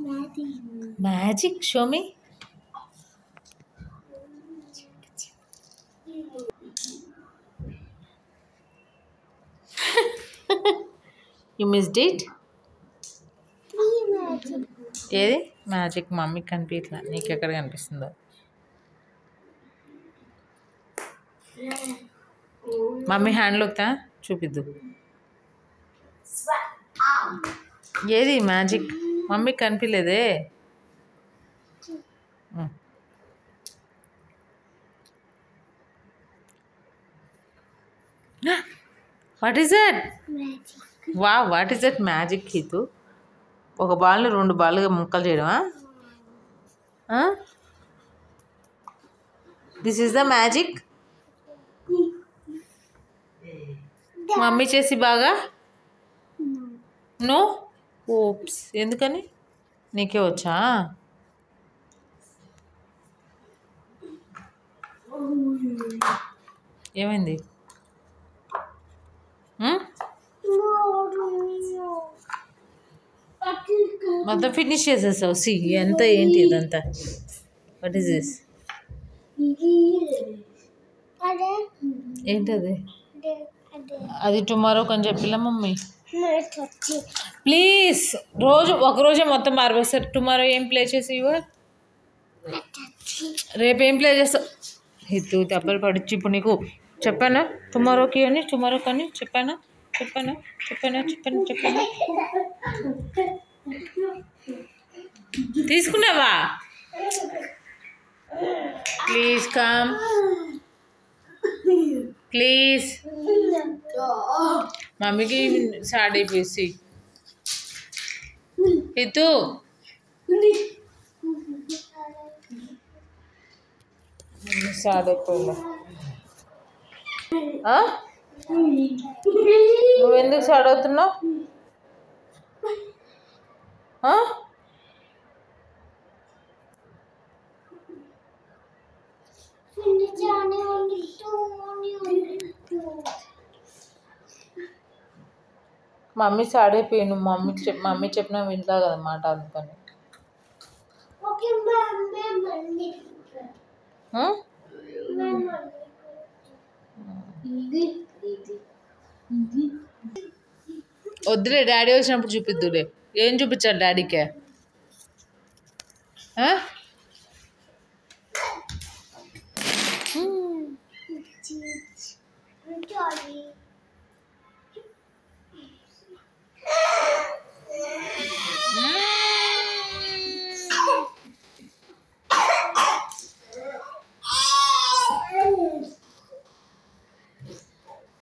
Magic show me you missed it ఏది magic మమ్మీకి కనిపించట్లా నీకు ఎక్కడ కనిపిస్తుందో మమ్మీ హ్యాండ్లోకి తా చూపిద్దు ఏది మ్యాజిక్ మమ్మీకి కనిపించలేదే వాట్ ఈస్ దట్ వా what is that magic Hithu ఒక బాల్ని రెండు బాల్గా ముక్కలు చేయడమా this is the magic mummy చేసి బాగా నో ఓప్స్ ఎందుకని నీకే వచ్చా ఏమైంది ఉమ్? మొత్తం ఫినిష్ చేసేసావు సి ఎంత ఏంటి ఇదంతా వాట్ ఈస్ దిస్ అదే ఏంటది అదే అదే అది టుమారో అని చెప్పిలా మమ్మీ వచ్చి ప్లీజ్ రోజు ఒక రోజే మొత్తం మారిపోస్తారు టుమారో ఏం ప్లే చేసి ఇవ్వ రేపు ఏం ప్లే చేస్తావు హిత్తు దెబ్బలు పడిచి ఇప్పుడు నీకు చెప్పానా టుమారోకి అని టుమారోకి అని చెప్పానా చెప్పానా చెప్పానా చెప్పాను చెప్పానా తీసుకున్నావా ప్లీజ్ కమ్ ప్లీజ్ మమ్మీకి సాడ్ అయిపోయి హిత్తు సాడ్ అయిపోయింది ఆ? నువ్వెందుకు సాడ్ అవుతున్నావు ఆ? జానే ఉంది టూ ఉంది మమ్మీ సాడ్ అయిపోయాను మమ్మీకి చెప్ మమ్మీ చెప్పినా వింటా కదా మాట అందుకని ఓకే మ్యామ్ మళ్ళీ ఆ? ఇది ఇది ఇది వద్దులే డాడీ వచ్చినప్పుడు చూపిద్దులే ఏం చూపించాలి డాడీకే ఆ? చాలి మ్మ్.